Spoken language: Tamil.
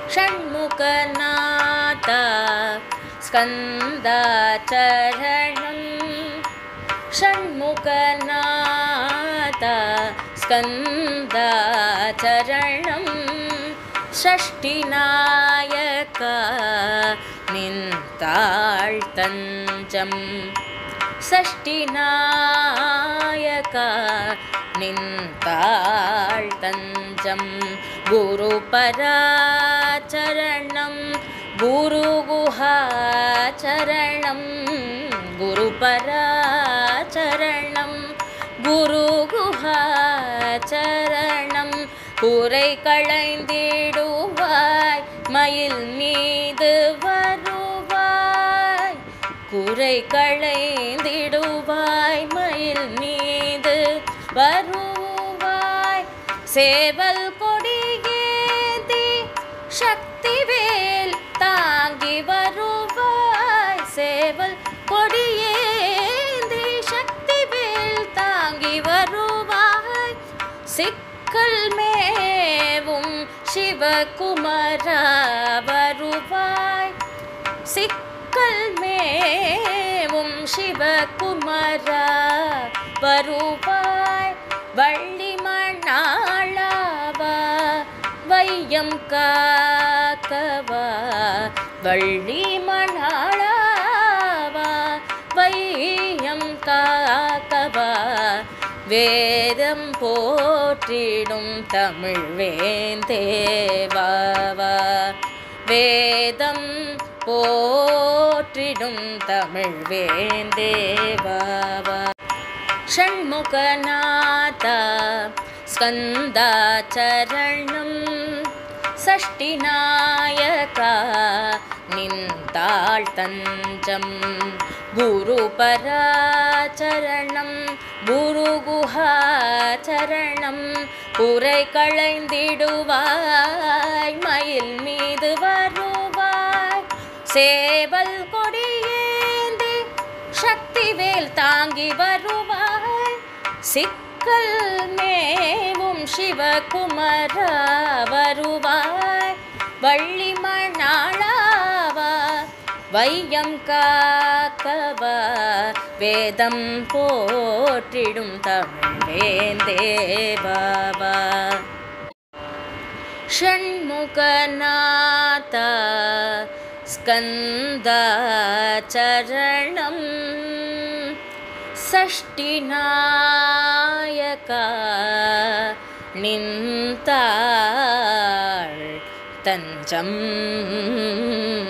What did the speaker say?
षण्मुखनाथ स्कन्दाचरणं षण्मुखनाथ स्कन्दाचरणं षष्टिनायक निन्ताழ்த்தஞ்சம் षष्टिनायक निन्ताழ்த்தஞ்சம் गुरुपराचरणं गुरुगुहाचरणं गुरुपराचरणं குருகுஹாச்சரணம் குறை களைந்திடுவாய் மயில் மீது வருவாய் குறை களைந்திடுவாய் மயில் மீது வருவாய் சேவல் கொடியேந்தி சக்திவேல் தாங்கி வருவாய் சேவல் கொடியேந்தி சக்திவேல் தாங்கி வருவாய் சிக்கல் மேவும் சிவகுமரா வருவாய் சிக்கல் மேவும் சிவகுமரா வருவாய் வள்ளி மணாளாவா வையம் காக்கவா வள்ளி மணாளாவா வையம் காக்கவா வேதம் போற்றிடும் தமிழ் வேந்தேவாவா வேதம் போற்றிடும் தமிழ் வேந்தேவாவா षण्मुखनाथ स्कन्दाचरणं षष्टिनायका निन्ताழ்த்தஞ்சம் குருபராச்சரணம் குருகுஹாச்சரணம் குறை களைந்திடுவாய் மயில் மீது வருவாய் சேவல் கொடியேந்தி சக்திவேல் தாங்கி வருவாய் சிக்கல் மேவும் சிவகுமரா வருவாய் வள்ளி மணாளாவா வையம் காக்கவா வேதம் போற்றிடும் தமிழ் வேந்தேவாவா षण्मुखनाथ स्कन्दाचरणं षष्टिनायका निन्ताळ् तञ्जम्